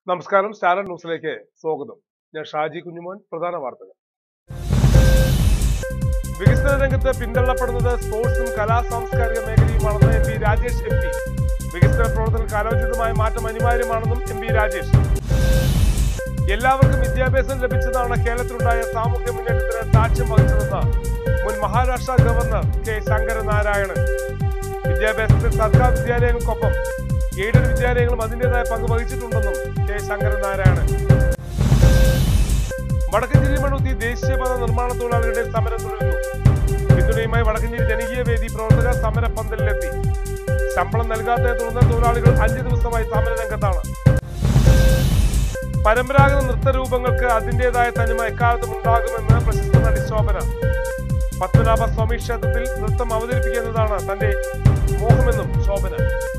നമസ്കാരം സ്റ്റാർ ന്യൂസിലേക്ക് സ്വാഗതം ഞാൻ ഷാജി കുഞ്ഞുമോൻ പ്രധാന വാർത്തകൾ വികസന രംഗത്ത് പിന്തള്ളപ്പെടുന്നത് സ്പോർട്സും കലാ സാംസ്കാരിക മേഖലയുമാണെന്ന് M P Rajesh M P വികസന പ്രവർത്തനം കാലോചിതമായ മാറ്റം അനിവാര്യമാണെന്നും എം പി രാജേഷ് എല്ലാവർക്കും വിദ്യാഭ്യാസം ലഭിച്ചതാണ് കേരളത്തിലുണ്ടായ സാമൂഹ്യ മുന്നേറ്റത്തിന് സാക്ഷ്യം വഹിച്ചതെന്ന് മുൻ മഹാരാഷ്ട്ര ഗവർണർ കെ ശങ്കരനാരായണൻ വിദ്യാഭ്യാസത്തിൽ സർക്കാർ വിദ്യാലയങ്ങൾക്കൊപ്പം എയ്ഡഡ് വിദ്യാലയങ്ങളും അതിന്റേതായ പങ്ക് വഹിച്ചിട്ടുണ്ടെന്നും കെ ശങ്കരനാരായണൻ വടക്കഞ്ചേരി മണ്ണുത്തി ദേശീയപാത നിർമ്മാണ തൊഴിലാളികളുടെ സമരം തുടരുന്നു പിന്തുണയുമായി വടക്കഞ്ചേരി ജനകീയ വേദി പ്രവർത്തകർ സമര പന്തലിലെത്തി ശമ്പളം നൽകാത്തതിനെ തുടർന്ന് തൊഴിലാളികൾ അഞ്ചു ദിവസമായി സമര രംഗത്താണ് പരമ്പരാഗത നൃത്തരൂപങ്ങൾക്ക് അതിന്റേതായ തനിമ എക്കാലത്തും ഉണ്ടാകുമെന്ന് പ്രശസ്ത നടി ശോഭന പത്മനാഭ സ്വാമി ക്ഷേത്രത്തിൽ നൃത്തം അവതരിപ്പിക്കുന്നതാണ് തന്റെ മോഹമെന്നും ശോഭന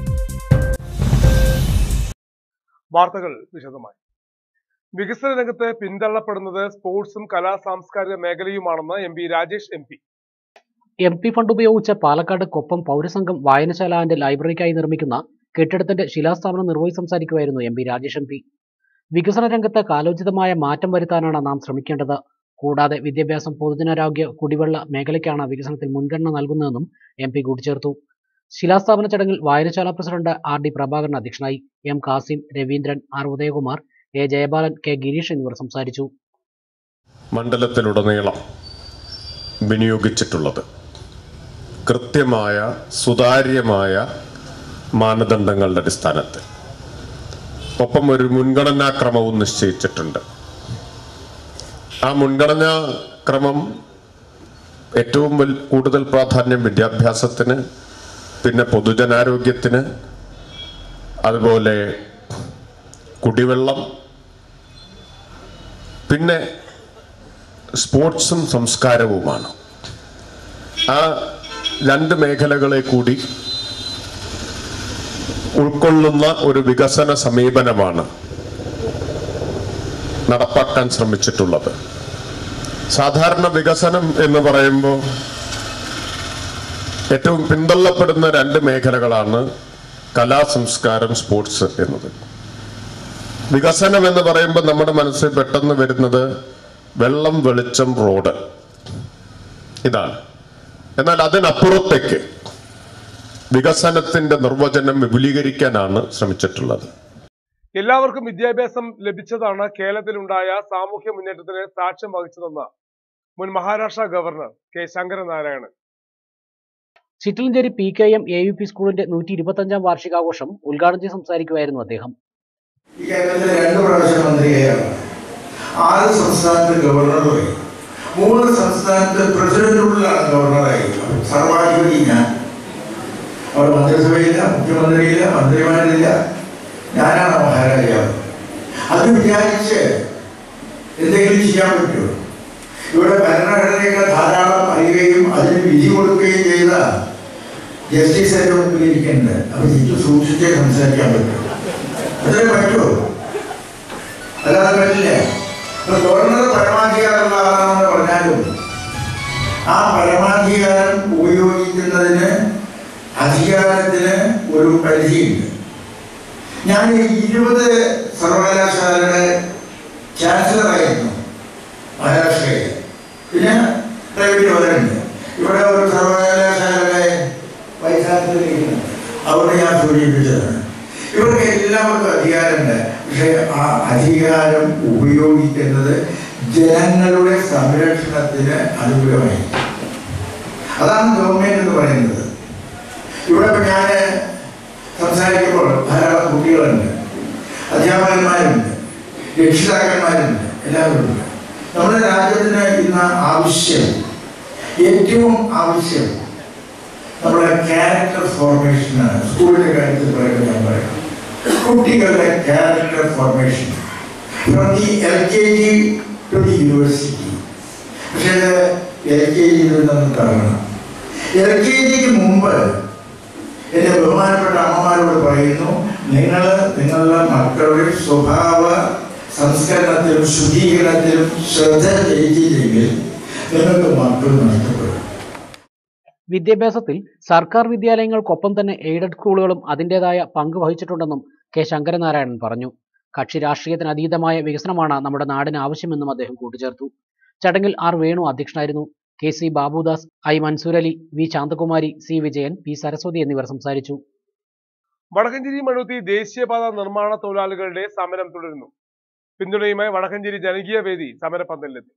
വാർത്തകൾ വിശദമായി വികസന രംഗത്ത് പിന്തള്ളപ്പെടുന്നത് സ്പോർട്സും കലാ സാംസ്കാരിക മേഖലയുമാണെന്ന് M P Rajesh M P M P fund ഉപയോഗിച്ച് പാലക്കാട് കൊപ്പം പൗരസംഘം വായനശാല ആൻഡ് ലൈബ്രറിക്കായി നിർമ്മിക്കുന്ന കെട്ടിടത്തിന്റെ ശിലാസ്ഥാപനം നിർവഹിച്ച് സംസാരിക്കുമായിരുന്നു M P Rajesh M P വികസന രംഗത്ത് കാലോചിതമായ മാറ്റം വരുത്താനാണ് നാം ശ്രമിക്കേണ്ടത് കൂടാതെ വിദ്യാഭ്യാസം പൊതുജനാരോഗ്യ കുടിവെള്ള മേഖലയ്ക്കാണ് വികസനത്തിൽ മുൻഗണന നൽകുന്നതെന്നും എം പി കൂട്ടിച്ചേർത്തു ശിലാസ്ഥാപന ചടങ്ങിൽ വായനശാല പ്രസിഡന്റ് ആർ ഡി പ്രഭാകരൻ അധ്യക്ഷനായി M Kasim Raveendran R Udayakumar A Jayabalan K Girish എന്നിവർ സംസാരിച്ചു മണ്ഡലത്തിലുടനീളം വിനിയോഗിച്ചിട്ടുള്ളത് കൃത്യമായ സുതാര്യമായ മാനദണ്ഡങ്ങളുടെ അടിസ്ഥാനത്തിൽ ഒപ്പം ഒരു മുൻഗണനാ ക്രമവും നിശ്ചയിച്ചിട്ടുണ്ട് ആ മുൻഗണനാ ക്രമം ഏറ്റവും വൽ- കൂടുതൽ പ്രാധാന്യം വിദ്യാഭ്യാസത്തിന് പിന്നെ പൊതുജനാരോഗ്യത്തിന് അതുപോലെ കുടിവെള്ളം പിന്നെ സ്പോർട്സും സംസ്കാരവുമാണ് ആ രണ്ട് മേഖലകളെ കൂടി ഉൾക്കൊള്ളുന്ന ഒരു വികസന സമീപനമാണ് നടപ്പാക്കാൻ ശ്രമിച്ചിട്ടുള്ളത് സാധാരണ വികസനം എന്ന് പറയുമ്പോൾ ഏറ്റവും പിന്തള്ളപ്പെടുന്ന രണ്ട് മേഖലകളാണ് കലാ സംസ്കാരം സ്പോർട്സ് എന്നത് വികസനം എന്ന് പറയുമ്പോൾ നമ്മുടെ മനസ്സിൽ പെട്ടെന്ന് വരുന്നത് വെള്ളം വെളിച്ചം റോഡ് ഇതാണ് എന്നാൽ അതിനപ്പുറത്തേക്ക് വികസനത്തിന്റെ നിർവചനം വിപുലീകരിക്കാനാണ് ശ്രമിച്ചിട്ടുള്ളത് എല്ലാവർക്കും വിദ്യാഭ്യാസം ലഭിച്ചതാണ് കേരളത്തിലുണ്ടായ സാമൂഹ്യ മുന്നേറ്റത്തിന് സാക്ഷ്യം വഹിച്ചതെന്ന് മുൻ Maharashtra governor K Sankaranarayanan Chittilancheri P K M A U P സ്കൂളിന്റെ നൂറ്റി ഇരുപത്തഞ്ചാം വാർഷികാഘോഷം ഉദ്ഘാടനം ചെയ്ത് സംസാരിക്കുമായിരുന്നു അദ്ദേഹം ഈ കേരളത്തിലെ രണ്ട് പ്രാവശ്യം മന്ത്രിയായാണ് ആറ് സംസ്ഥാനത്ത് ഗവർണറായി മൂന്ന് സംസ്ഥാനത്ത് പ്രസിഡന്റുള്ളാണ് ഗവർണറായി സർവാധിപതി ഞാൻ അവിടെ മന്ത്രിസഭയില്ല മുഖ്യമന്ത്രിയില്ല മന്ത്രിമാരില്ല ഞാനാണ് മഹാരാജാവ് അത് വിചാരിച്ച് എന്തെങ്കിലും ചെയ്യാൻ പറ്റുമോ ഇവിടെ ഭരണഘടനയൊക്കെ ധാരാളം അറിയുകയും അതിന് വിധി കൊടുക്കുകയും ചെയ്ത ജസ്റ്റിസ് എൻ്റെ മുമ്പിൽ ഇരിക്കുന്നുണ്ട് അപ്പൊ എനിക്ക് സൂക്ഷിച്ചേ സംസാരിക്കാൻ പറ്റും അതിന് പറ്റുമോ അല്ലാതെ പറ്റില്ല അപ്പൊ ഗവർണർ പരമാധികാരമുള്ള ആളാണെന്ന് പറഞ്ഞാലും ആ പരമാധികാരം ഉപയോഗിക്കുന്നതിന് അധികാരത്തിന് ഒരു പരിധിയുണ്ട് ഞാൻ ഈ ഇരുപത് സർവകലാശാലയുടെ ചാൻസലറായിരുന്നു മഹാരാഷ്ട്രയിൽ പിന്നെ പ്രൈവറ്റ് വന്നിട്ടുണ്ട് ഇവിടെ ഒരു സർവകലാശാലയുടെ വൈസ് ചാൻസലർ ഇരിക്കുന്നുണ്ട് അവിടെ ഞാൻ സൂചിപ്പിച്ചതാണ് ഇവർക്ക് എല്ലാവർക്കും അധികാരമുണ്ട് പക്ഷെ ആ അധികാരം ഉപയോഗിക്കുന്നത് ജനങ്ങളുടെ സംരക്ഷണത്തിന് അനുകൂലമായി അതാണ് ഗവൺമെന്റ് എന്ന് പറയുന്നത് ഇവിടെ ഇപ്പൊ ഞാൻ സംസാരിക്കുമ്പോൾ ധാരാളം കുട്ടികളുണ്ട് അധ്യാപകന്മാരുണ്ട് രക്ഷിതാക്കന്മാരുണ്ട് എല്ലാവരും ഉണ്ട് നമ്മുടെ രാജ്യത്തിന് ഇന്ന് ആവശ്യം ഏറ്റവും ആവശ്യം നമ്മുടെ ക്യാരക്ടർ ഫോർമേഷനാണ് സ്കൂളിന്റെ കാര്യത്തിൽ പറയുമ്പോൾ ഞാൻ പറയാം കുട്ടികളുടെ character formation from the L K G to the university പക്ഷേ എൽ കെ ജിയിൽ നിന്നും തുടങ്ങണം എൽ കെ ജിക്ക് മുമ്പ് എൻ്റെ ബഹുമാനപ്പെട്ട അമ്മമാരോട് പറയുന്നു നിങ്ങൾ നിങ്ങളുടെ മക്കളുടെ സ്വഭാവ സംസ്കരണത്തിലും ശുദ്ധീകരണത്തിലും ശ്രദ്ധ ചെയ്യിച്ചില്ലെങ്കിൽ നിങ്ങൾക്ക് മക്കൾ നഷ്ടപ്പെടും വിദ്യാഭ്യാസത്തിൽ സർക്കാർ വിദ്യാലയങ്ങൾക്കൊപ്പം തന്നെ എയ്ഡഡ് സ്കൂളുകളും അതിന്റേതായ പങ്ക് വഹിച്ചിട്ടുണ്ടെന്നും കെ ശങ്കരനാരായണൻ പറഞ്ഞു കക്ഷി രാഷ്ട്രീയത്തിന് അതീതമായ വികസനമാണ് നമ്മുടെ നാടിന് ആവശ്യമെന്നും അദ്ദേഹം കൂട്ടിച്ചേർത്തു ചടങ്ങിൽ ആർ വേണു അധ്യക്ഷനായിരുന്നു K C Babudas I Mansoor Ali V Santhakumari C Vijayan P Saraswathi എന്നിവർ സംസാരിച്ചു വടക്കഞ്ചേരി മണ്ണുത്തി ദേശീയപാത നിർമ്മാണ തൊഴിലാളികളുടെ സമരം തുടരുന്നു പിന്തുണയുമായി വടക്കഞ്ചേരി ജനകീയ വേദി സമരപന്തലിലെത്തി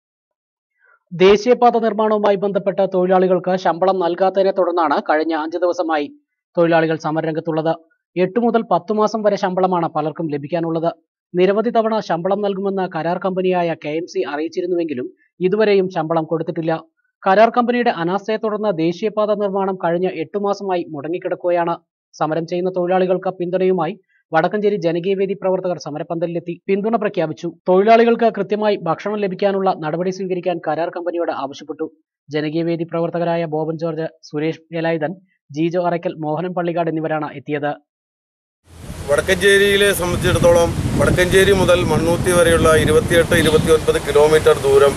ദേശീയപാത നിർമ്മാണവുമായി ബന്ധപ്പെട്ട തൊഴിലാളികൾക്ക് ശമ്പളം നൽകാത്തതിനെ തുടർന്നാണ് കഴിഞ്ഞ അഞ്ച് ദിവസമായി തൊഴിലാളികൾ സമരരംഗത്തുള്ളത് എട്ട് മുതൽ പത്ത് മാസം വരെ ശമ്പളമാണ് പലർക്കും ലഭിക്കാനുള്ളത് നിരവധി തവണ ശമ്പളം നൽകുമെന്ന് കരാർ കമ്പനിയായ കെ എം സി അറിയിച്ചിരുന്നുവെങ്കിലും ഇതുവരെയും ശമ്പളം കൊടുത്തിട്ടില്ല കരാർ കമ്പനിയുടെ അനാസ്ഥയെ തുടർന്ന് ദേശീയപാത നിർമ്മാണം കഴിഞ്ഞ എട്ടു മാസമായി മുടങ്ങിക്കിടക്കുകയാണ് സമരം ചെയ്യുന്ന തൊഴിലാളികൾക്ക് പിന്തുണയുമായി വടക്കഞ്ചേരി ജനകീയവേദി പ്രവർത്തകർ സമരപന്തലിലെത്തി പിന്തുണ പ്രഖ്യാപിച്ചു തൊഴിലാളികൾക്ക് കൃത്യമായി ഭക്ഷണം ലഭിക്കാനുള്ള നടപടി സ്വീകരിക്കാൻ കരാർ കമ്പനിയോട് ആവശ്യപ്പെട്ടു ജനകീയവേദി പ്രവർത്തകരായ ബോബൻ ജോർജ് സുരേഷ് വേലായുധൻ ജീജോ അറയ്ക്കൽ മോഹനൻ പള്ളിക്കാട് എന്നിവരാണ് എത്തിയത് വടക്കഞ്ചേരിയിലെ സംബന്ധിച്ചിടത്തോളം വടക്കഞ്ചേരി മുതൽ മണ്ണൂത്തി വരെയുള്ള ഇരുപത്തിയെട്ട് ഇരുപത്തിയൊൻപത് കിലോമീറ്റർ ദൂരം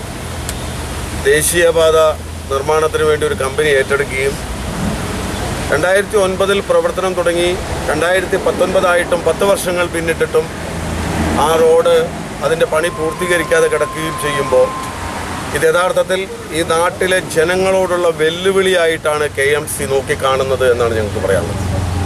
ദേശീയപാത നിർമ്മാണത്തിന് വേണ്ടി ഒരു കമ്പനി ഏറ്റെടുക്കുകയും രണ്ടായിരത്തി ഒൻപതിൽ പ്രവർത്തനം തുടങ്ങി രണ്ടായിരത്തി പത്തൊൻപതായിട്ടും പത്ത് വർഷങ്ങൾ പിന്നിട്ടിട്ടും ആ റോഡ് അതിൻ്റെ പണി പൂർത്തീകരിക്കാതെ കിടക്കുകയും ചെയ്യുമ്പോൾ ഇത് യഥാർത്ഥത്തിൽ ഈ നാട്ടിലെ ജനങ്ങളോടുള്ള വെല്ലുവിളിയായിട്ടാണ് കെ എം സി നോക്കിക്കാണുന്നത് എന്നാണ് ഞങ്ങൾക്ക് പറയാനുള്ളത്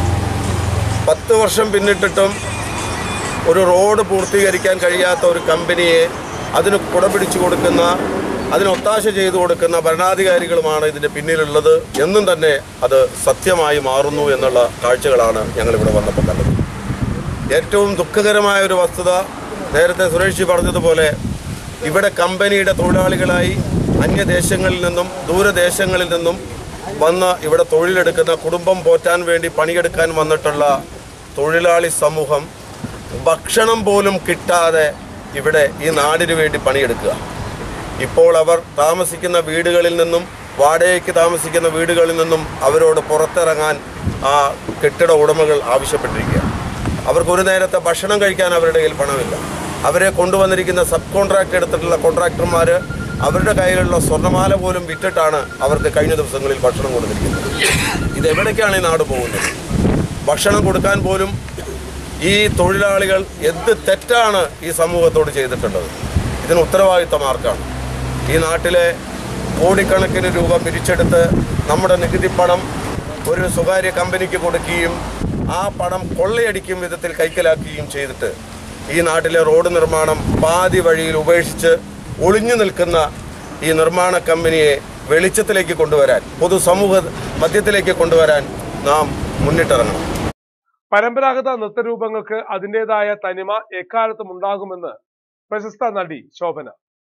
പത്ത് വർഷം പിന്നിട്ടിട്ടും ഒരു റോഡ് പൂർത്തീകരിക്കാൻ കഴിയാത്ത ഒരു കമ്പനിയെ അതിന് കുടപിടിച്ചു കൊടുക്കുന്ന അതിന് ഒത്താശ ചെയ്തു കൊടുക്കുന്ന ഭരണാധികാരികളുമാണ് ഇതിൻ്റെ പിന്നിലുള്ളത് എന്നും തന്നെ അത് സത്യമായി മാറുന്നു എന്നുള്ള കാഴ്ചകളാണ് ഞങ്ങളിവിടെ വന്നപ്പോൾ കണ്ടത് ഏറ്റവും ദുഃഖകരമായ ഒരു വസ്തുത നേരത്തെ സുരേഷ് പറഞ്ഞതുപോലെ ഇവിടെ കമ്പനിയുടെ തൊഴിലാളികളായി അന്യദേശങ്ങളിൽ നിന്നും ദൂരദേശങ്ങളിൽ നിന്നും വന്ന് ഇവിടെ തൊഴിലെടുക്കുന്ന കുടുംബം പോറ്റാൻ വേണ്ടി പണിയെടുക്കാൻ വന്നിട്ടുള്ള തൊഴിലാളി സമൂഹം ഭക്ഷണം പോലും കിട്ടാതെ ഇവിടെ ഈ നാടിനു വേണ്ടി പണിയെടുക്കുക ഇപ്പോൾ അവർ താമസിക്കുന്ന വീടുകളിൽ നിന്നും വാടകയ്ക്ക് താമസിക്കുന്ന വീടുകളിൽ നിന്നും അവരോട് പുറത്തിറങ്ങാൻ ആ കെട്ടിട ഉടമകൾ ആവശ്യപ്പെട്ടിരിക്കുക അവർക്ക് ഒരു നേരത്തെ ഭക്ഷണം കഴിക്കാൻ അവരുടെ കയ്യിൽ പണമില്ല അവരെ കൊണ്ടുവന്നിരിക്കുന്ന സബ് കോൺട്രാക്ട് എടുത്തിട്ടുള്ള കോൺട്രാക്ടർമാർ അവരുടെ കയ്യിലുള്ള സ്വർണ്ണമാല പോലും വിറ്റിട്ടാണ് അവർക്ക് കഴിഞ്ഞ ദിവസങ്ങളിൽ ഭക്ഷണം കൊടുത്തിരിക്കുന്നത് ഇത് എവിടേക്കാണ് ഈ നാട് പോകുന്നത് ഭക്ഷണം കൊടുക്കാൻ പോലും ഈ തൊഴിലാളികൾ എന്ത് തെറ്റാണ് ഈ സമൂഹത്തോട് ചെയ്തിട്ടുള്ളത് ഇതിന് ഉത്തരവാദിത്തം ആർക്കാണ് ഈ നാട്ടിലെ കോടിക്കണക്കിന് രൂപ പിരിച്ചെടുത്ത് നമ്മുടെ നികുതി പണം ഒരു സ്വകാര്യ കമ്പനിക്ക് കൊടുക്കുകയും ആ പണം കൊള്ളയടിക്കും വിധത്തിൽ കൈക്കലാക്കുകയും ചെയ്തിട്ട് ഈ നാട്ടിലെ റോഡ് നിർമ്മാണം പാതി വഴിയിൽ ഉപേക്ഷിച്ച് ഒളിഞ്ഞു നിൽക്കുന്ന ഈ നിർമ്മാണ കമ്പനിയെ വെളിച്ചത്തിലേക്ക് കൊണ്ടുവരാൻ പൊതുസമൂഹ മധ്യത്തിലേക്ക് കൊണ്ടുവരാൻ നാം മുന്നിട്ടിറങ്ങണം പരമ്പരാഗത നൃത്തരൂപങ്ങൾക്ക് അതിൻ്റെതായ തനിമ എക്കാലത്തും ഉണ്ടാകുമെന്ന് പ്രശസ്ത നടി ശോഭന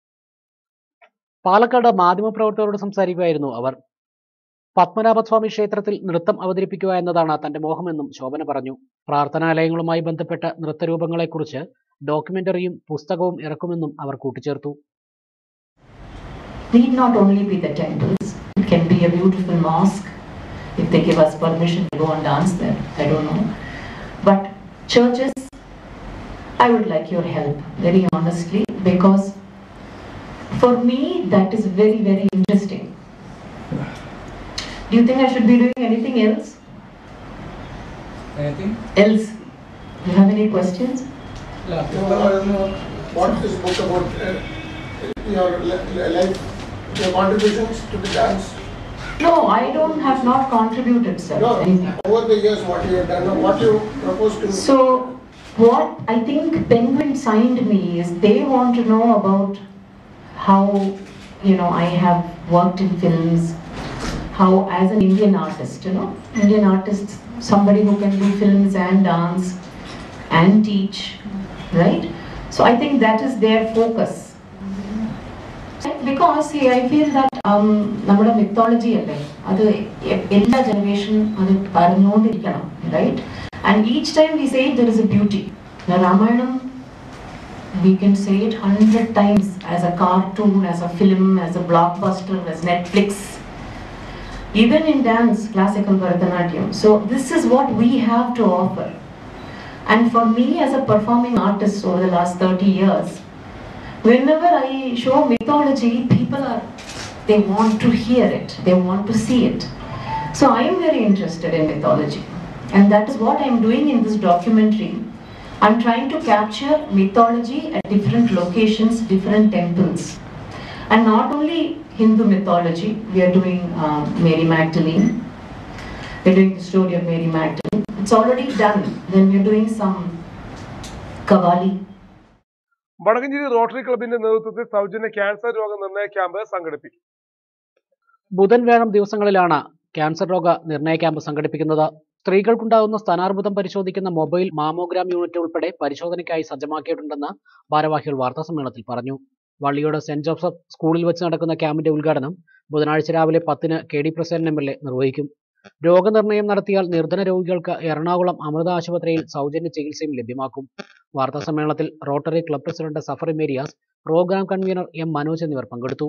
പാലക്കാട് മാധ്യമപ്രവർത്തകരോട് സംസാരിക്കുകയായിരുന്നു അവർ പത്മനാഭസ്വാമി ക്ഷേത്രത്തിൽ നൃത്തം അവതരിപ്പിക്കുക എന്നതാണ് തന്റെ മോഹമെന്നും ശോഭന പറഞ്ഞു പ്രാർത്ഥനാലയങ്ങളുമായി ബന്ധപ്പെട്ട നൃത്തരൂപങ്ങളെക്കുറിച്ച് ഡോക്യുമെന്ററിയും പുസ്തകവും ഇറക്കുമെന്നും അവർ കൂട്ടിച്ചേർത്തു need not only be the temples, it can be a beautiful mosque if they give us permission to go and dance there. I don't know. But churches, I would like your help, very honestly, because for me that is very, very interesting. Do you think I should be doing anything else? Anything? Else? Do you have any questions? What is book about uh, your li- li- life, your contributions to the dance? No, I don't have not contributed, sir. No, anything. over the years, what you have done, or what you propose to. So, what I think Penguin signed me is they want to know about how, you know, I have worked in films, how as an Indian artist, you know, Indian artist, somebody who can do films and dance and teach, right? So I think that is their focus. Because I feel that നമ്മുടെ mythology അല്ലേ അത് എ- എല്ലാ ജനറേഷനും അത് പറഞ്ഞുകൊണ്ടിരിക്കണം right and each time we say there is a beauty Ramayanam we can say it hundred times as a cartoon, as a film, as a blockbuster, as Netflix. Even in dance, classical Bharatanatyam. So this is what we have to offer. And for me as a performing artist over the last 30 years, whenever I show mythology, people are, they want to hear it, they want to see it. So I am very interested in mythology. And that is what I am doing in this documentary. I'm trying to capture mythology at different locations, different temples. And not only Hindu mythology, we are doing um, Mary Magdalene. We're doing the story of Mary Magdalene. It's already done. Then we're doing some Kavali. Vadakkanchery Rotary ക്ലബിന്റെ നേതൃത്വത്തിൽ സൗജന്യ cancer രോഗ നിർണയ camp സംഘടിപ്പിക്കും ബുധൻ വ്യാഴം ദിവസങ്ങളിലാണ് cancer രോഗ നിർണയ ക്യാമ്പ് സംഘടിപ്പിക്കുന്നത് സ്ത്രീകൾക്കുണ്ടാകുന്ന സ്ഥാനാർബുദം പരിശോധിക്കുന്ന മൊബൈൽ മാമോഗ്രാം യൂണിറ്റ് ഉൾപ്പെടെ പരിശോധനയ്ക്കായി സജ്ജമാക്കിയിട്ടുണ്ടെന്ന് ഭാരവാഹികൾ വാർത്താസമ്മേളനത്തിൽ പറഞ്ഞു വള്ളിയോട് സെന്റ് ജോസഫ് സ്കൂളിൽ വെച്ച് നടക്കുന്ന ക്യാമ്പിന്റെ ഉദ്ഘാടനം ബുധനാഴ്ച രാവിലെ പത്തിന് K D Prasenan M L A നിർവഹിക്കും രോഗനിർണയം നടത്തിയാൽ നിർധന രോഗികൾക്ക് എറണാകുളം അമൃത ആശുപത്രിയിൽ സൗജന്യ ചികിത്സയും ലഭ്യമാക്കും വാർത്താ സമ്മേളനത്തിൽ Rotary club president Safar Meriyas program convener M Manoj എന്നിവർ പങ്കെടുത്തു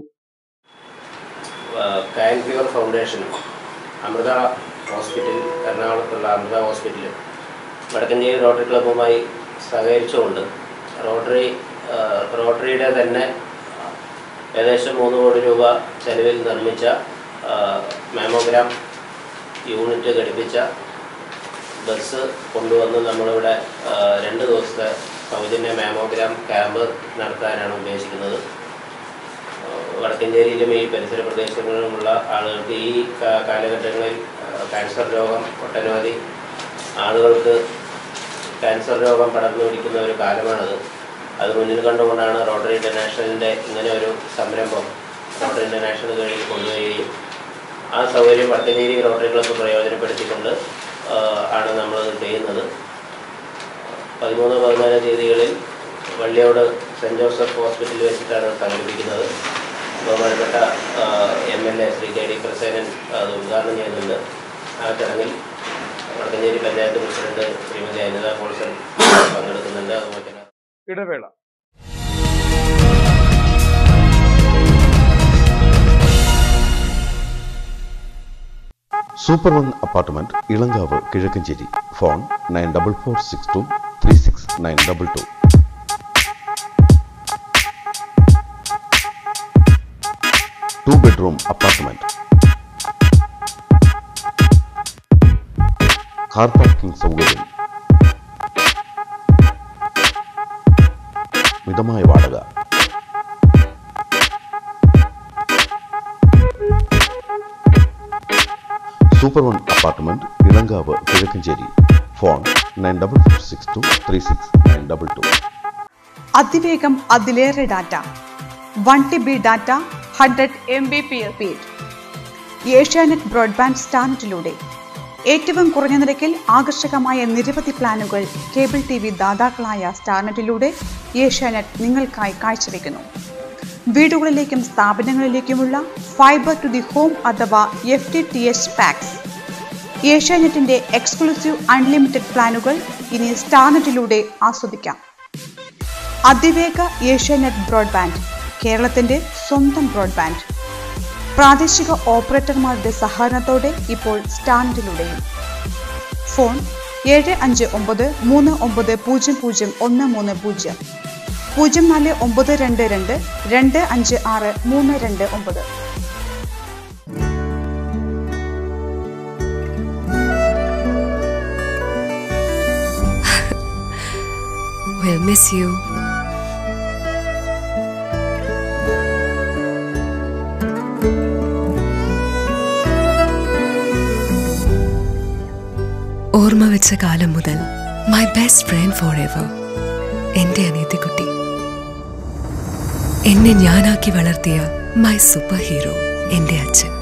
കാൻ പ്യൂർ ഫൗണ്ടേഷനും അമൃത ഹോസ്പിറ്റൽ എറണാകുളത്തുള്ള അമൃത ഹോസ്പിറ്റൽ വടക്കഞ്ചേരി റോട്ടറി ക്ലബ്ബുമായി സഹകരിച്ചുകൊണ്ട് റോട്ടറി ആ, റോട്ടറിയുടെ തന്നെ ഏകദേശം മൂന്ന് കോടി രൂപ ചെലവിൽ നിർമ്മിച്ച ആ, മാമോഗ്രാം യൂണിറ്റ് ഘടിപ്പിച്ച ബസ് കൊണ്ടുവന്ന് നമ്മളിവിടെ ആ, രണ്ട് ദിവസത്തെ സൗജന്യ മാമോഗ്രാം ക്യാമ്പ് നടത്താനാണ് ഉദ്ദേശിക്കുന്നത് വടക്കഞ്ചേരിയിലും ഈ പരിസര പ്രദേശങ്ങളിലുമുള്ള ആളുകൾക്ക് ഈ കാ- കാലഘട്ടങ്ങളിൽ ആ, ക്യാൻസർ രോഗം ഒട്ടനവധി ആളുകൾക്ക് ക്യാൻസർ രോഗം പടർന്നു പിടിക്കുന്ന ഒരു കാലമാണത് അത് മുന്നിൽ കണ്ടുകൊണ്ടാണ് റോട്ടറി ഇൻ്റർനാഷണലിൻ്റെ ഇങ്ങനെ ഒരു സംരംഭം റോട്ടറി ഇൻ്റർനാഷണൽ കീഴിൽ കൊണ്ടുവരികയും ആ സൗകര്യം വടക്കഞ്ചേരി റോട്ടറി ക്ലബ്ബ് പ്രയോജനപ്പെടുത്തിക്കൊണ്ട് ആ, ആണ് നമ്മൾ ചെയ്യുന്നത് പതിമൂന്ന് പതിനാല് തീയതികളിൽ വള്ളിയോട് സെൻറ് ജോസഫ് ഹോസ്പിറ്റലിൽ വെച്ചിട്ടാണ് സംഘടിപ്പിക്കുന്നത് ബഹുമാനപ്പെട്ട M L A Shri K D Prasenan അത് ഉദ്ഘാടനം ചെയ്യുന്നുണ്ട് ആ ചടങ്ങിൽ വടക്കഞ്ചേരി പഞ്ചായത്ത് പ്രസിഡന്റ് ശ്രീമതി അനിത പോൾസൺ പങ്കെടുക്കുന്നുണ്ട് അതുപോലെ തന്നെ ഇടവേള super one apartment Ilankavu Kizhakkanchery phone nine double four six two three six nine double two two bedroom apartment car parking സൗകര്യം മിതമായ വാടക super one apartment Ilankavu Kizhakkanchery phone nine double four six two three six nine double two അതിവേഗം അതിലേറെ data one T B data hundred M B P speed Asianet broadband സ്റ്റാൻഡിലൂടെ ഏറ്റവും കുറഞ്ഞ നിരക്കിൽ ആകർഷകമായ നിരവധി പ്ലാനുകൾ കേബിൾ ടി വി ദാതാക്കളായ സ്റ്റാർനെറ്റിലൂടെ ഏഷ്യാനെറ്റ് നിങ്ങൾക്കായി കാഴ്ചവെക്കുന്നു വീടുകളിലേക്കും സ്ഥാപനങ്ങളിലേക്കുമുള്ള ഫൈബർ ടു ദി ഹോം അഥവാ F T T H packs ഏഷ്യാനെറ്റിന്റെ എക്സ്ക്ലൂസീവ് അൺലിമിറ്റഡ് പ്ലാനുകൾ ഇനി സ്റ്റാർനെറ്റിലൂടെ ആസ്വദിക്കാം അതിവേഗ ഏഷ്യാനെറ്റ് ബ്രോഡ്ബാൻഡ് കേരളത്തിന്റെ സ്വന്തം ബ്രോഡ്ബാൻഡ് പ്രാദേശിക ഓപ്പറേറ്റർമാരുടെ സഹകരണത്തോടെ ഇപ്പോൾ സ്റ്റാൻഡിലൂടെയും ഫോൺ ഏഴ് അഞ്ച് ഒമ്പത് മൂന്ന് ഒമ്പത് പൂജ്യം പൂജ്യം ഒന്ന് മൂന്ന് പൂജ്യം പൂജ്യം നാല് ഒമ്പത് രണ്ട് രണ്ട് രണ്ട് അഞ്ച് ആറ് മൂന്ന് രണ്ട് ഒമ്പത് We'll miss you. ഓർമ്മ വെച്ച കാലം മുതൽ my best friend forever എന്റെ അനിയത്തിക്കുട്ടി എന്നെ ഞാനാക്കി വളർത്തിയ മൈ സൂപ്പർ ഹീറോ എന്റെ അച്ഛൻ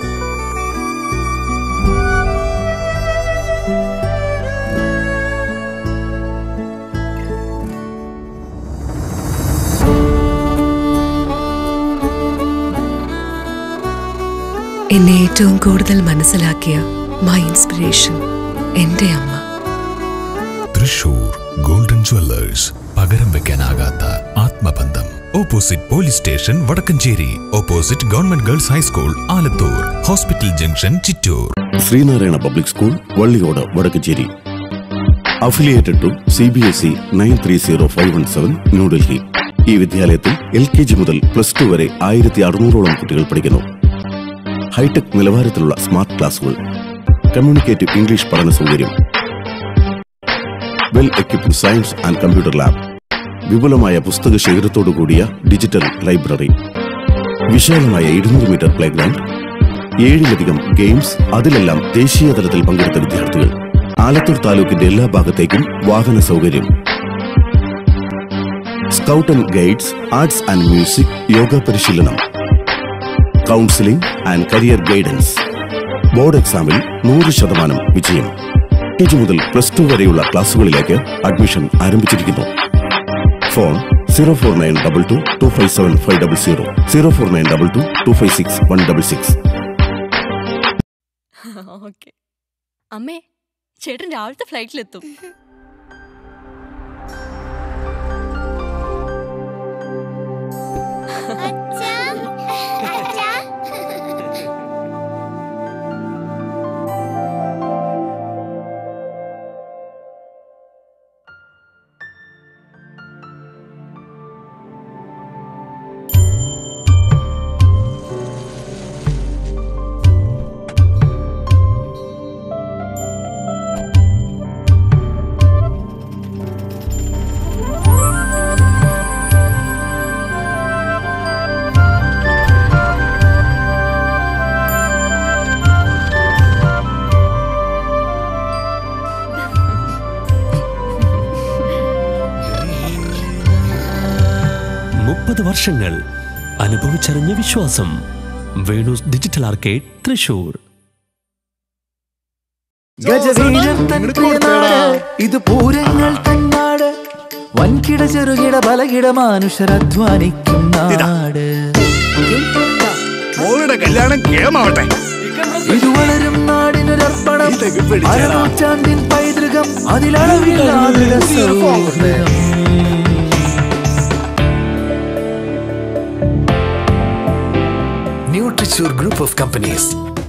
എന്നെ ഏറ്റവും കൂടുതൽ മനസ്സിലാക്കിയ മൈ ഇൻസ്പിറേഷൻ എന്റെ അമ്മ തൃശൂർ ഗോൾഡൻ ജ്വല്ലേഴ്സ് പകരം വെക്കാനാകാത്ത ആത്മബന്ധം opposite police station Vadakkanchery opposite government girls high school Alathur hospital junction Chittur Sreenarayana public school Valliyode Vadakkanchery affiliated to C B S E nine three zero five one seven New Delhi ഈ വിദ്യാലയത്തിൽ എൽ കെ ജി മുതൽ പ്ലസ് ടു വരെ ആയിരത്തി അറുന്നൂറോളം കുട്ടികൾ പഠിക്കുന്നു ഹൈടെക് നിലവാരത്തിലുള്ള സ്മാർട്ട് ക്ലാസുകൾ കമ്മ്യൂണിക്കേറ്റീവ് ഇംഗ്ലീഷ് പഠന സൗകര്യം well equipped science and computer lab വിപുലമായ പുസ്തക ശേഖരത്തോടു കൂടിയ ഡിജിറ്റൽ ലൈബ്രറി വിശാലമായ ഇരുന്നൂറ് മീറ്റർ പ്ലേ ഗ്രൗണ്ട് ഏഴിലധികം ഗെയിംസ് അതിലെല്ലാം ദേശീയ തലത്തിൽ പങ്കെടുത്ത വിദ്യാർത്ഥികൾ ആലത്തൂർ താലൂക്കിന്റെ എല്ലാ ഭാഗത്തേക്കും വാഹന സൗകര്യം scout and guides arts and music യോഗ പരിശീലനം counselling and career guidance board എക്സാമിൽ നൂറ് ശതമാനം വിജയം കെ ജി മുതൽ പ്ലസ് ടു വരെയുള്ള ക്ലാസുകളിലേക്ക് അഡ്മിഷൻ ആരംഭിച്ചിരിക്കുന്നു phone zero four nine double two two five seven five double zero zero four nine double two two five six one double six okay അമ്മേ ചേട്ടൻ രാവിലത്തെ ഫ്ലൈറ്റിലെത്തും മുപ്പത് വർഷങ്ങൾ അനുഭവിച്ചറിഞ്ഞ വിശ്വാസം വേണൂസ് ഡിജിറ്റൽ ആർക്കേഡ് തൃശൂർ ഗജവീരൻ തൻ പ്രിയനാട് ഇത് പൂരങ്ങൾ തന്നാട് വൻകിട ചെറുകിട ബലകിട മാനുഷരധ്വാനിക്കും നാട് മോളുടെ കല്യാണം കേമാവട്ടെ ഇത് വളരും നാടിനൊരർപ്പണം അരനൂറ്റാണ്ടിൻ പൈതൃകം അതിലളവില്ലാതെ സൗഹൃദം New Trichure Group of Companies.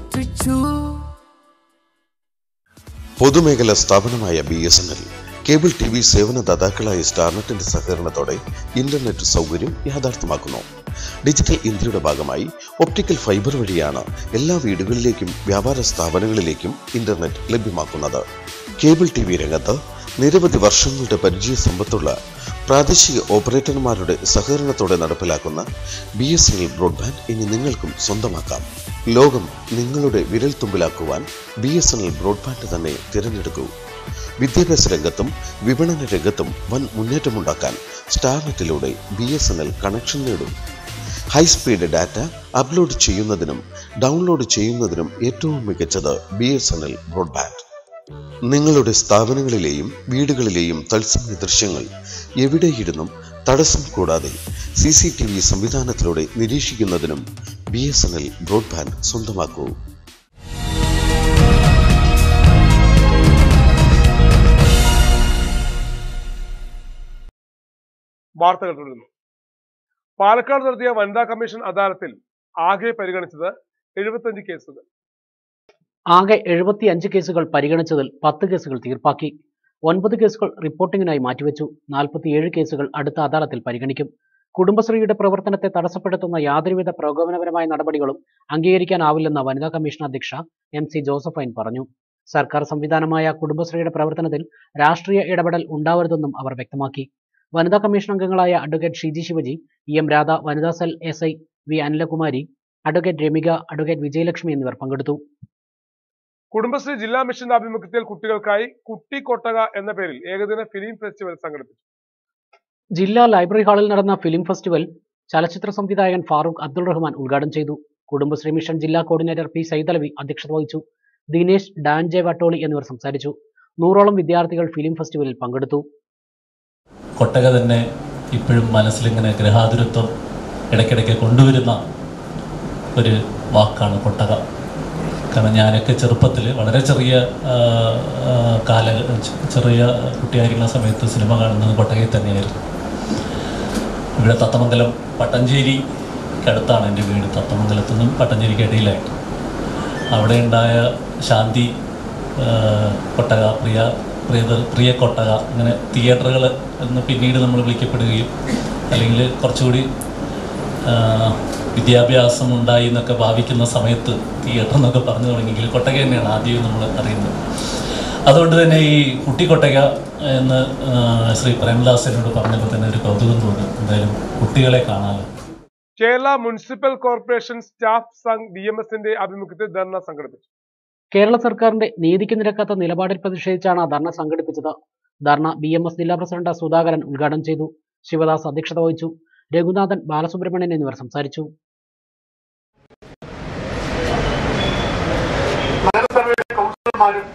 പൊതുമേഖലാ സ്ഥാപനമായ B S N L cable T V സേവനദാതാക്കളായ സ്റ്റാർനെറ്റിന്റെ സഹകരണത്തോടെ ഇന്റർനെറ്റ് സൗകര്യം യാഥാർത്ഥ്യമാക്കുന്നു ഡിജിറ്റൽ ഇന്ത്യയുടെ ഭാഗമായി ഒപ്റ്റിക്കൽ ഫൈബർ വഴിയാണ് എല്ലാ വീടുകളിലേക്കും വ്യാപാര സ്ഥാപനങ്ങളിലേക്കും ഇന്റർനെറ്റ് ലഭ്യമാക്കുന്നത് കേബിൾ ടി വി രംഗത്ത് നിരവധി വർഷങ്ങളുടെ പരിചയ സമ്പത്തുള്ള പ്രാദേശിക ഓപ്പറേറ്റർമാരുടെ സഹകരണത്തോടെ നടപ്പിലാക്കുന്ന B S N L broadband ഇനി നിങ്ങൾക്കും സ്വന്തമാക്കാം ലോകം നിങ്ങളുടെ വിരൽത്തുമ്പിലാക്കുവാൻ B S N L broadband തന്നെ തിരഞ്ഞെടുക്കൂ വിദ്യാഭ്യാസ രംഗത്തും വിപണന രംഗത്തും വൻ മുന്നേറ്റമുണ്ടാക്കാൻ സ്റ്റാർനെറ്റിലൂടെ B S N L connection നേടും ഹൈസ്പീഡ് ഡാറ്റ അപ്ലോഡ് ചെയ്യുന്നതിനും ഡൗൺലോഡ് ചെയ്യുന്നതിനും ഏറ്റവും മികച്ചത് B S N L broadband നിങ്ങളുടെ സ്ഥാപനങ്ങളിലെയും വീടുകളിലെയും തത്സമയ ദൃശ്യങ്ങൾ എവിടെയിരുന്നും തടസ്സം കൂടാതെ സി സി ടി വി സംവിധാനത്തിലൂടെ നിരീക്ഷിക്കുന്നതിനും B S N L broadband സ്വന്തമാക്കൂ വാർത്തകൾ തുടരുന്നു പാലക്കാട് നടത്തിയ വനിതാ കമ്മീഷൻ അദാലത്തിൽ ആകെ പരിഗണിച്ചത് എഴുപത്തഞ്ച് കേസുകൾ ആകെ എഴുപത്തിയഞ്ച് കേസുകൾ പരിഗണിച്ചതിൽ പത്ത് കേസുകൾ തീർപ്പാക്കി ഒൻപത് കേസുകൾ റിപ്പോർട്ടിംഗിനായി മാറ്റിവെച്ചു നാൽപ്പത്തിയേഴ് കേസുകൾ അടുത്ത അദാലത്തിൽ പരിഗണിക്കും കുടുംബശ്രീയുടെ പ്രവർത്തനത്തെ തടസ്സപ്പെടുത്തുന്ന യാതൊരുവിധ പ്രകോപനപരമായ നടപടികളും അംഗീകരിക്കാനാവില്ലെന്ന് വനിതാ കമ്മീഷൻ അധ്യക്ഷ എം സി ജോസഫൈൻ പറഞ്ഞു സർക്കാർ സംവിധാനമായ കുടുംബശ്രീയുടെ പ്രവർത്തനത്തിൽ രാഷ്ട്രീയ ഇടപെടൽ ഉണ്ടാവരുതെന്നും അവർ വ്യക്തമാക്കി വനിതാ കമ്മീഷൻ അംഗങ്ങളായ advocate Shiji Sivaji E M Radha വനിതാ cell S I V Anilakumari advocate Ramika advocate Vijayalakshmi എന്നിവർ പങ്കെടുത്തു കുടുംബശ്രീ ജില്ലാ മിഷന്റെ ആഭിമുഖ്യത്തിൽ കുട്ടികൾക്കായി കുട്ടി കൊട്ടക എന്ന പേരിൽ ഏകദിന ഫിലിം ഫെസ്റ്റിവൽ സംഘടിപ്പിച്ചു ജില്ലാ ലൈബ്രറി ഹാളിൽ നടന്ന ഫിലിം ഫെസ്റ്റിവൽ ചലച്ചിത്ര സംവിധായകൻ ഫാറൂഖ് അബ്ദുൾ റഹ്മാൻ ഉദ്ഘാടനം ചെയ്തു കുടുംബശ്രീ മിഷൻ ജില്ലാ കോർഡിനേറ്റർ പി സൈതലവി അധ്യക്ഷത വഹിച്ചു ദിനേശ് ഡാൻ ജെ വട്ടോളി എന്നിവർ സംസാരിച്ചു നൂറോളം വിദ്യാർത്ഥികൾ ഫിലിം ഫെസ്റ്റിവലിൽ പങ്കെടുത്തു കൊട്ടക തന്നെ ഇപ്പോഴും മനസ്സിലിങ്ങനെ ഗ്രഹാതുരത്വം ഇടയ്ക്കിടയ്ക്ക് കൊണ്ടുവരുന്ന ഒരു വാക്കാണ് കൊട്ടക കാരണം ഞാനൊക്കെ ചെറുപ്പത്തിൽ വളരെ ചെറിയ ആ, ആ, കാല ചെ- ചെറിയ കുട്ടിയായിരിക്കുന്ന സമയത്ത് സിനിമ കാണുന്നത് കൊട്ടകയിൽ തന്നെയായിരുന്നു ഇവിടെ തത്തമംഗലം പട്ടഞ്ചേരിക്കടുത്താണ് എൻ്റെ വീട് തത്തമംഗലത്തു നിന്നും പട്ടഞ്ചേരിക്ക് ഇടയിലായിട്ട് അവിടെ ഉണ്ടായ ശാന്തി ആ, കൊട്ടക പ്രിയ പ്രിയ പ്രിയ കൊട്ടക അങ്ങനെ തിയേറ്ററുകൾ എന്ന് പിന്നീട് നമ്മൾ വിളിക്കപ്പെടുകയും അല്ലെങ്കിൽ കുറച്ചുകൂടി ആ, വിദ്യാഭ്യാസം ഉണ്ടായി എന്നൊക്കെ ഭാവിക്കുന്ന സമയത്ത് തിയേറ്റർ എന്നൊക്കെ പറഞ്ഞു തുടങ്ങിയെങ്കിൽ കൊട്ടക തന്നെയാണ് ആദ്യം നമ്മൾ അറിയുന്നത് അതുകൊണ്ട് തന്നെ ഈ കുട്ടിക്കൊട്ടയ്ക്ക എന്ന് ആ, ശ്രീ പ്രേംദാസ് എന്നോട് പറഞ്ഞപ്പോൾ തന്നെ ഒരു കൗതുകം തോന്നി എന്തായാലും കുട്ടികളെ കാണാമല്ലോ Kerala municipal corporation staff Sangh D M എസിന്റെ ആഭിമുഖ്യത്തിൽ ധർണ സംഘടിപ്പിച്ചു കേരള സർക്കാരിന്റെ നീതിക്ക് നിരക്കാത്ത നിലപാടിൽ പ്രതിഷേധിച്ചാണ് ധർണ സംഘടിപ്പിച്ചത് ധർണ ബി എം എസ് ജില്ലാ പ്രസിഡന്റ് സുധാകരൻ ഉദ്ഘാടനം ചെയ്തു ശിവദാസ് അധ്യക്ഷത വഹിച്ചു രഘുനാഥൻ ബാലസുബ്രഹ്മണ്യൻ എന്നിവർ സംസാരിച്ചു നഗരസഭയുടെ കൗൺസിലർമാരും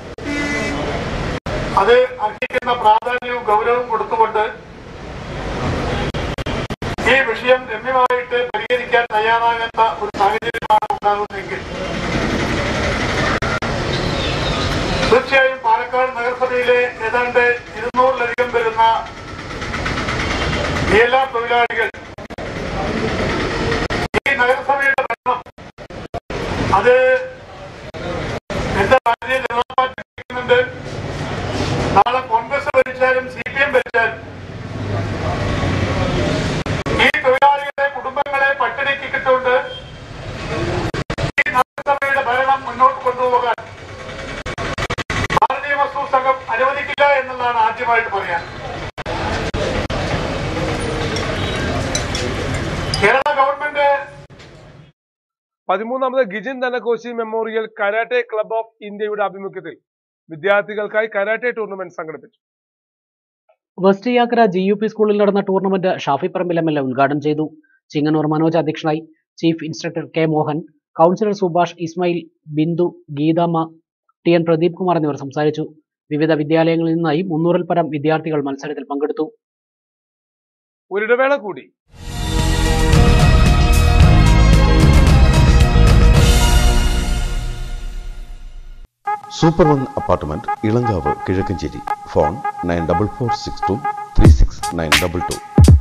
അത് അർഹിക്കുന്ന പ്രാധാന്യവും ഗൗരവവും കൊടുത്തുകൊണ്ട് ഈ വിഷയം രമ്യമായിട്ട് പരിഹരിക്കാൻ തയ്യാറാകാത്ത ഒരു സാഹചര്യമാണ് ഉണ്ടാകുന്നതെങ്കിൽ തീർച്ചയായും പാലക്കാട് നഗരസഭയിലെ ഏതാണ്ട് ഇരുന്നൂറിലധികം വരുന്ന എല്ലാ തൊഴിലാളികൾ ഈ നഗരസഭയുടെ ഭരണം അത് എന്റെ ഭാരതീയ ജനതാ പാർട്ടി ഭരിക്കുന്നുണ്ട് നാളെ കോൺഗ്രസ് ഭരിച്ചാലും സി പി എം ഭരിച്ചാലും ഈ തൊഴിലാളികളെ കുടുംബങ്ങളെ പട്ടിണിക്കിട്ടുകൊണ്ട് ഈ നഗരസഭയുടെ ഭരണം മുന്നോട്ട് കൊണ്ടുപോകാൻ ഭാരതീയ വസ്തു സംഘം അനുവദിക്കില്ല എന്നുള്ളതാണ് ആദ്യമായിട്ട് പറയാൻ കേരള ഗവൺമെന്റ് പതിമൂന്നാമത് Gijin Dhanakoshi memorial karate club of ഇന്ത്യയുടെ ആഭിമുഖ്യത്തിൽ വിദ്യാർത്ഥികൾക്കായി കരാട്ടെ ടൂർണമെന്റ് സംഘടിപ്പിച്ചു west Yakkara G U P സ്കൂളിൽ നടന്ന tournament Shafi Parambil M L A ഉദ്ഘാടനം ചെയ്തു ചിങ്ങന്നൂർ മനോജ് അധ്യക്ഷനായി chief instructor K Mohan councillor Subhash Ismail Bindu Geethamma T N Pradeep Kumar എന്നിവർ സംസാരിച്ചു വിവിധ വിദ്യാലയങ്ങളിൽ നിന്നായി മുന്നൂറിൽ പരം വിദ്യാർത്ഥികൾ മത്സരത്തിൽ പങ്കെടുത്തു ഒരിടവേള കൂടി super one apartment Ilankavu Kizhakkanchery phone nine double four six two three six nine double two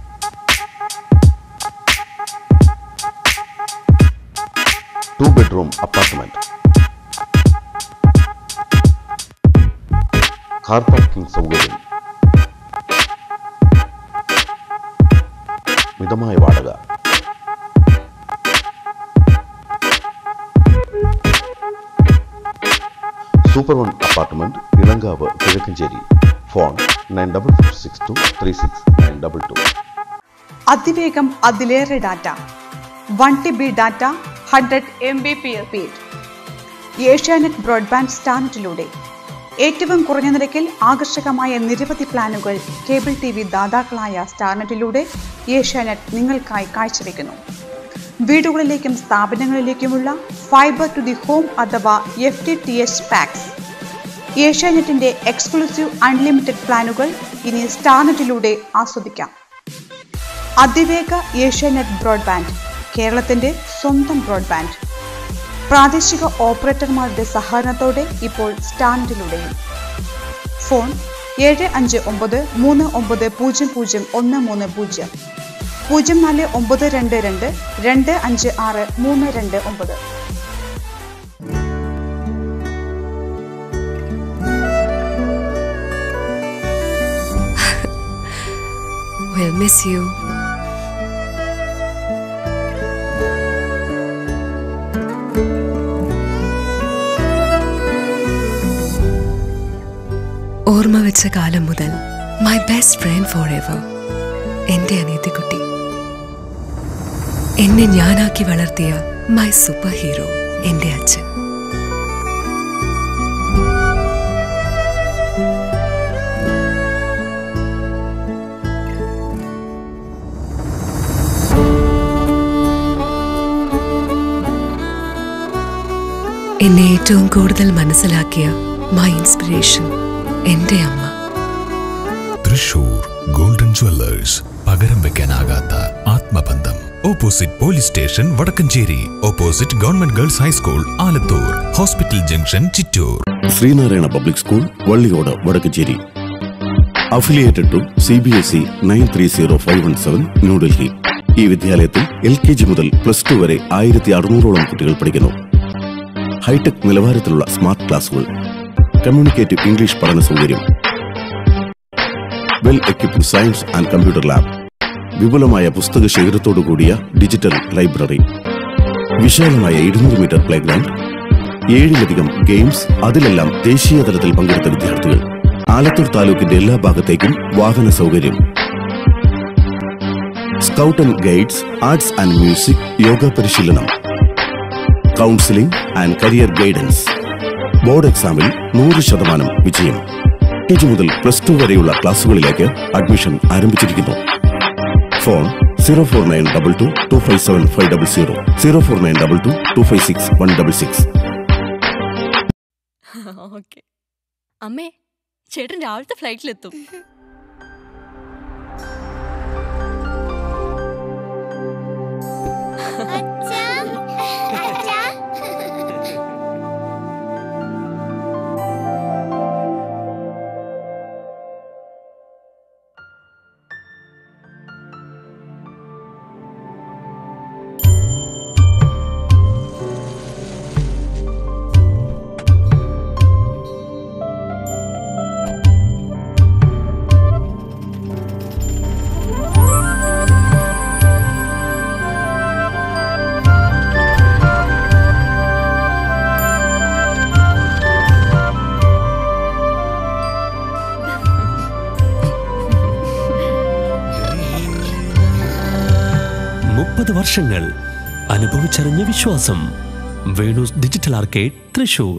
two bedroom apartment car parking സൗകര്യം മിതമായ വാടക super one apartment Ilankavu Kizhakkanchery phone nine double four six two three six nine double two അതിവേഗം അതിലേറെ data one T B data hundred M B P speed Asianet broadband സ്റ്റാൻഡിലൂടെ ഏറ്റവും കുറഞ്ഞ നിരക്കിൽ ആകർഷകമായ നിരവധി പ്ലാനുകൾ കേബിൾ ടി വി ദാതാക്കളായ സ്റ്റാർനെറ്റിലൂടെ ഏഷ്യാനെറ്റ് നിങ്ങൾക്കായി കാഴ്ചവെക്കുന്നു വീടുകളിലേക്കും സ്ഥാപനങ്ങളിലേക്കുമുള്ള ഫൈബർ ടു ദി ഹോം അഥവാ F T T H packs ഏഷ്യാനെറ്റിന്റെ എക്സ്ക്ലൂസീവ് അൺലിമിറ്റഡ് പ്ലാനുകൾ ഇനി സ്റ്റാർനെറ്റിലൂടെ ആസ്വദിക്കാം അതിവേഗ ഏഷ്യാനെറ്റ് ബ്രോഡ്ബാൻഡ് കേരളത്തിന്റെ സ്വന്തം ബ്രോഡ്ബാൻഡ് പ്രാദേശിക ഓപ്പറേറ്റർമാരുടെ സഹകരണത്തോടെ ഇപ്പോൾ സ്റ്റാൻഡിലൂടെയും ഫോൺ ഏഴ് അഞ്ച് ഒമ്പത് മൂന്ന് ഒമ്പത് പൂജ്യം പൂജ്യം ഒന്ന് മൂന്ന് പൂജ്യം പൂജ്യം നാല് ഒമ്പത് രണ്ട് രണ്ട് രണ്ട് അഞ്ച് ആറ് മൂന്ന് രണ്ട് ഒമ്പത് We'll miss you. ഓർമ്മ വെച്ച കാലം മുതൽ my best friend forever എൻ്റെ അനിയത്തിക്കുട്ടി എന്നെ ഞാനാക്കി വളർത്തിയ മൈ സൂപ്പർ ഹീറോ എൻ്റെ അച്ഛൻ എന്നെ ഏറ്റവും കൂടുതൽ മനസ്സിലാക്കിയ മൈ ഇൻസ്പിറേഷൻ എൻ്റെ അമ്മ തൃശൂർ ഗോൾഡൻ ജ്വല്ലേഴ്സ് പകരം വെക്കാനാകാത്ത ആത്മബന്ധം opposite police station Vadakkanchery opposite government girls high school Alathur hospital junction Chittur Sreenarayana public school Valliyode Vadakkanchery affiliated to C B S E nine three zero five one seven New Delhi ഈ വിദ്യാലയത്തിൽ എൽ കെ ജി മുതൽ പ്ലസ് ടു വരെ ആയിരത്തി അറുന്നൂറോളം കുട്ടികൾ പഠിക്കുന്നു ഹൈടെക് നിലവാരത്തിലുള്ള സ്മാർട്ട് ക്ലാസുകൾ കമ്മ്യൂണിക്കേറ്റീവ് ഇംഗ്ലീഷ് പഠന സൗകര്യം well equipped science and computer lab വിപുലമായ പുസ്തക ശേഖരത്തോടു കൂടിയ ഡിജിറ്റൽ ലൈബ്രറി വിശാലമായ ഇരുന്നൂറ് മീറ്റർ പ്ലേ ഗ്രൗണ്ട് ഏഴിലധികം ഗെയിംസ് അതിലെല്ലാം ദേശീയ തലത്തിൽ പങ്കെടുത്ത വിദ്യാർത്ഥികൾ ആലത്തൂർ താലൂക്കിന്റെ എല്ലാ ഭാഗത്തേക്കും വാഹന സൗകര്യം scout and guides arts and music യോഗ പരിശീലനം counselling and career guidance board എക്സാമിൽ നൂറ് ശതമാനം വിജയം കെജി മുതൽ പ്ലസ് ടു വരെയുള്ള ക്ലാസുകളിലേക്ക് അഡ്മിഷൻ ആരംഭിച്ചിരിക്കുന്നു phone zero four nine double two two five seven five double zero zero four nine double two two five six one double six okay അമ്മേ ചേട്ടൻ രാവിലത്തെ ഫ്ലൈറ്റിലെത്തും മുപ്പത് വർഷങ്ങൾ അനുഭവിച്ചറിഞ്ഞ വിശ്വാസം വേണൂസ് ഡിജിറ്റൽ ആർക്കേഡ് തൃശൂർ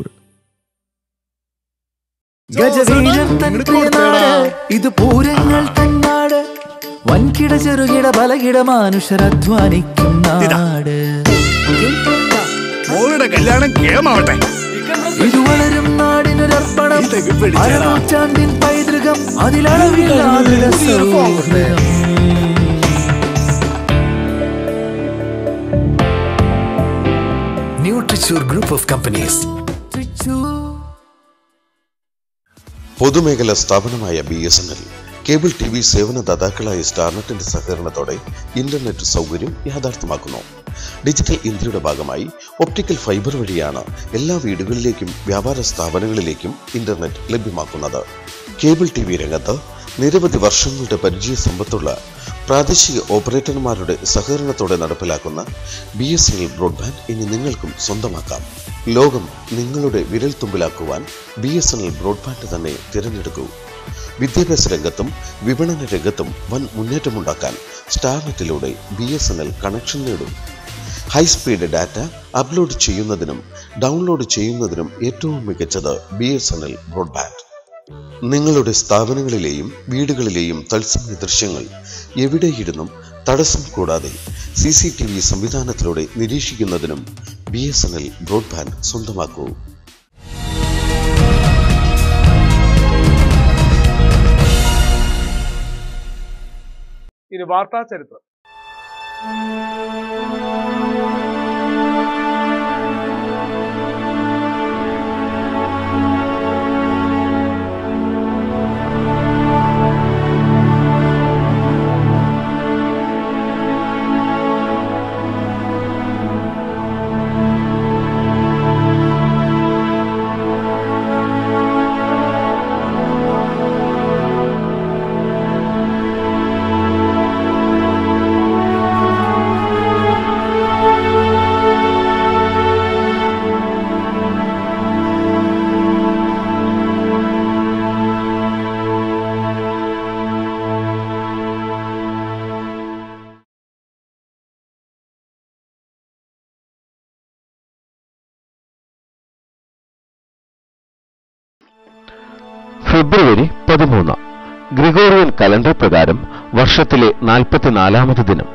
ഗജവീരൻ തൻ പ്രിയനാട് ഇത് പൂരങ്ങൾ തന്നാട് വൻകിട ചെറുകിട പലകിട മനുഷ്യർ അധ്വാനിക്കും നാട് മോളുടെ കല്യാണം കേമാവട്ടെ ഇത് വളരും നാടിനൊരർപ്പണം അരനൂറ്റാണ്ടിൻ പൈതൃകം അതിലളവില്ലാതെ സൗഹൃദം New Trichure Group of Companies. പൊതുമേഖലാ സ്ഥാപനമായ B S N L cable T V സേവനദാതാക്കളായ സ്റ്റാർനെറ്റിന്റെ സഹകരണത്തോടെ ഇന്റർനെറ്റ് സൗകര്യം യാഥാർത്ഥ്യമാക്കുന്നു ഡിജിറ്റൽ ഇന്ത്യയുടെ ഭാഗമായി ഒപ്റ്റിക്കൽ ഫൈബർ വഴിയാണ് എല്ലാ വീടുകളിലേക്കും വ്യാപാര സ്ഥാപനങ്ങളിലേക്കും ഇന്റർനെറ്റ് ലഭ്യമാക്കുന്നത് കേബിൾ ടി വി രംഗത്ത് നിരവധി വർഷങ്ങളുടെ പരിചയ സമ്പത്തുള്ള പ്രാദേശിക ഓപ്പറേറ്റർമാരുടെ സഹകരണത്തോടെ നടപ്പിലാക്കുന്ന B S N L broadband ഇനി നിങ്ങൾക്കും സ്വന്തമാക്കാം ലോകം നിങ്ങളുടെ വിരൽത്തുമ്പിലാക്കുവാൻ B S N L broadband തന്നെ തിരഞ്ഞെടുക്കൂ വിദ്യാഭ്യാസ രംഗത്തും വിപണന രംഗത്തും വൻ മുന്നേറ്റമുണ്ടാക്കാൻ സ്റ്റാർനെറ്റിലൂടെ B S N L connection നേടും ഹൈസ്പീഡ് ഡാറ്റ അപ്ലോഡ് ചെയ്യുന്നതിനും ഡൗൺലോഡ് ചെയ്യുന്നതിനും ഏറ്റവും മികച്ചത് B S N L broadband നിങ്ങളുടെ സ്ഥാപനങ്ങളിലെയും വീടുകളിലെയും തത്സമയ ദൃശ്യങ്ങൾ എവിടെയിരുന്നും തടസ്സം കൂടാതെ സി സി ടി വി സംവിധാനത്തിലൂടെ നിരീക്ഷിക്കുന്നതിനും B S N L broadband സ്വന്തമാക്കൂ ഇനി വാർത്താ ചരിത്രം ഫെബ്രുവരി പതിമൂന്ന് ഗ്രിഗോറിയൻ കലണ്ടർ പ്രകാരം വർഷത്തിലെ നാൽപ്പത്തിനാലാമത് ദിനം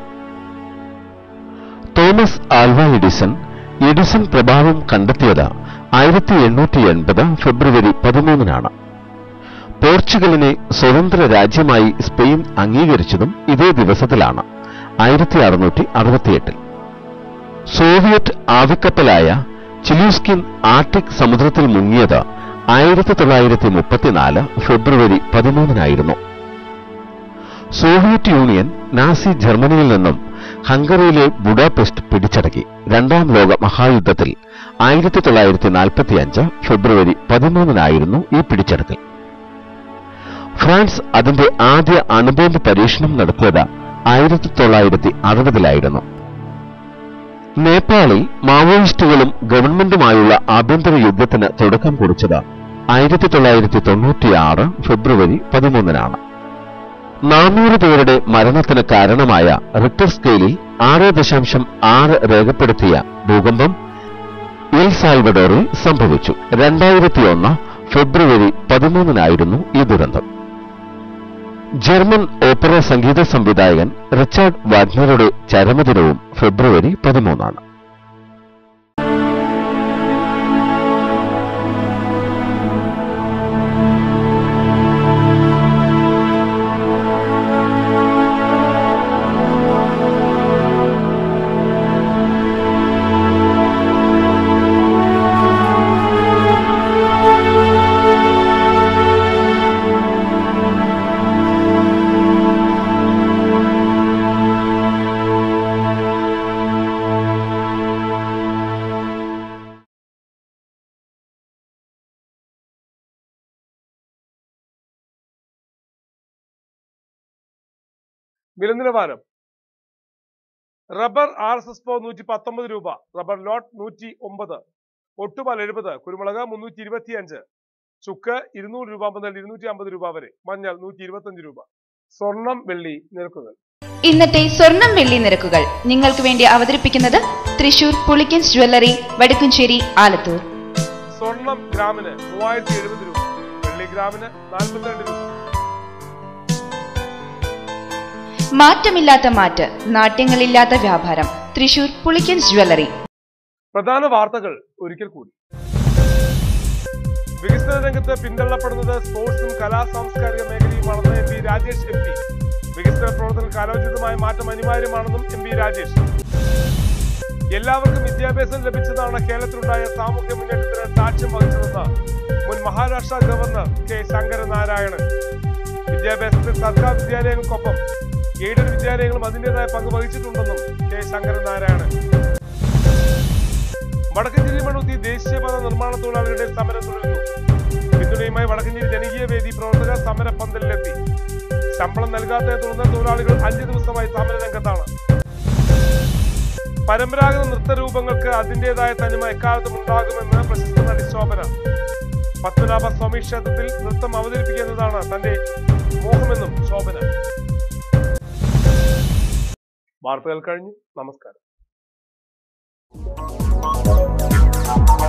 തോമസ് ആൽവ എഡിസൺ എഡിസൺ പ്രഭാവം കണ്ടെത്തിയത് ആയിരത്തി എണ്ണൂറ്റി എൺപത് ഫെബ്രുവരി പതിമൂന്നിനാണ് പോർച്ചുഗലിനെ സ്വതന്ത്ര രാജ്യമായി സ്പെയിൻ അംഗീകരിച്ചതും ഇതേ ദിവസത്തിലാണ് ആയിരത്തി അറുന്നൂറ്റി അറുപത്തിയെട്ടിൽ സോവിയറ്റ് ആവിക്കപ്പലായ ചിലൂസ്കിൻ ആർട്ടിക് സമുദ്രത്തിൽ മുങ്ങിയത് ആയിരത്തി തൊള്ളായിരത്തി മുപ്പത്തിനാല് ഫെബ്രുവരി പതിമൂന്നിനായിരുന്നു സോവിയറ്റ് യൂണിയൻ നാസി ജർമ്മനിയിൽ നിന്നും ഹംഗറിയിലെ ബുഡാപെസ്റ്റ് പിടിച്ചടക്കി രണ്ടാം ലോക മഹായുദ്ധത്തിൽ ആയിരത്തി തൊള്ളായിരത്തി നാൽപ്പത്തി അഞ്ച് ഫെബ്രുവരി പതിമൂന്നിനായിരുന്നു ഈ പിടിച്ചെടുക്കൽ ഫ്രാൻസ് അതിന്റെ ആദ്യ അണുബോംബ് പരീക്ഷണം നടത്തിയത് ആയിരത്തി തൊള്ളായിരത്തി അറുപതിലായിരുന്നു നേപ്പാളിൽ മാവോയിസ്റ്റുകളും ഗവൺമെന്റുമായുള്ള ആഭ്യന്തര യുദ്ധത്തിന് തുടക്കം കുറിച്ചത് ആയിരത്തി തൊള്ളായിരത്തി തൊണ്ണൂറ്റിയാറ് ഫെബ്രുവരി പതിമൂന്നിനാണ് നാനൂറ് പേരുടെ മരണത്തിന് കാരണമായ റിക്ടർ സ്കെയിലിൽ ആറ് ദശാംശം ആറ് രേഖപ്പെടുത്തിയ ഭൂകമ്പം എൽ സാൽവഡോറിൽ സംഭവിച്ചു രണ്ടായിരത്തിയൊന്ന് ഫെബ്രുവരി പതിമൂന്നിനായിരുന്നു ഈ ദുരന്തം ജർമ്മൻ ഓപ്പറ സംഗീത സംവിധായകൻ റിച്ചാർഡ് വാഗ്നറുടെ ചരമദിനവും ഫെബ്രുവരി പതിമൂന്നാണ് വിലനിലവാരം റബ്ബർ ആർ എസ് എസ് പോ നൂറ്റി പത്തൊമ്പത് രൂപ റബ്ബർ ലോട്ട് നൂറ്റി ഒമ്പത് ഒട്ടുപാൽ എഴുപത് കുരുമുളക് മുന്നൂറ്റി ഇരുപത്തി അഞ്ച് ചുക്ക് ഇരുന്നൂറ് രൂപ മുതൽ ഇരുന്നൂറ്റി അമ്പത് രൂപ വരെ മഞ്ഞൾ നൂറ്റി ഇരുപത്തി രൂപ സ്വർണം വെള്ളി നിരക്കുകൾ ഇന്നത്തെ സ്വർണം വെള്ളി നിരക്കുകൾ നിങ്ങൾക്ക് വേണ്ടി അവതരിപ്പിക്കുന്നത് തൃശൂർ പുളിക്കൻസ് ജ്വല്ലറി വടക്കുംചേരി ആലത്തൂർ സ്വർണം ഗ്രാമിന് മൂവായിരത്തി എഴുപത് രൂപ വെള്ളി ഗ്രാമിന് നാൽപ്പത്തിരണ്ട് രൂപ മാറ്റമില്ലാത്ത മാറ്റ് നാട്യങ്ങളില്ലാത്ത വ്യാപാരം തൃശൂർ പുളിക്കൻസ് ജ്വല്ലറി പ്രധാന വാർത്തകൾ ഒരിക്കൽ കൂടി വികസന രംഗത്ത് പിന്തള്ളപ്പെടുന്നത് സ്പോർട്സും കലാ സാംസ്കാരിക മേഖലയുമാണെന്ന് M P Rajesh M P വികസന പ്രവർത്തന കാലോചിതമായ മാറ്റം അനിവാര്യമാണെന്നും എം പി രാജേഷ് എല്ലാവർക്കും വിദ്യാഭ്യാസം ലഭിച്ചതാണ് കേരളത്തിലുണ്ടായ സാമൂഹ്യ മുന്നേറ്റത്തിന് സാക്ഷ്യം വഹിച്ചതെന്ന് മുൻ മഹാരാഷ്ട്ര ഗവർണർ കെ ശങ്കരനാരായണൻ വിദ്യാഭ്യാസത്തിൽ സർക്കാർ വിദ്യാലയങ്ങൾക്കൊപ്പം എയ്ഡഡ് വിദ്യാലയങ്ങളും അതിന്റേതായ പങ്ക് വഹിച്ചിട്ടുണ്ടെന്നും കെ ശങ്കരനാരായണൻ വടക്കഞ്ചേരി മണ്ണുത്തി ദേശീയപാത നിർമ്മാണ തൊഴിലാളികളുടെ സമരം തുടരുന്നു പിന്തുണയുമായി വടക്കഞ്ചേരി ജനകീയ വേദി പ്രവർത്തകർ സമര പന്തലിലെത്തി ശമ്പളം നൽകാത്തതിനെ തുടർന്ന് തൊഴിലാളികൾ അഞ്ചു ദിവസമായി സമര രംഗത്താണ് പരമ്പരാഗത നൃത്തരൂപങ്ങൾക്ക് അതിന്റേതായ തനിമ എക്കാലത്തും ഉണ്ടാകുമെന്ന് പ്രശസ്ത നടി ശോഭന പത്മനാഭ സ്വാമി ക്ഷേത്രത്തിൽ നൃത്തം അവതരിപ്പിക്കുന്നതാണ് തന്റെ മോഹമെന്നും ശോഭന വാർത്തകൾ കഴിഞ്ഞു നമസ്കാരം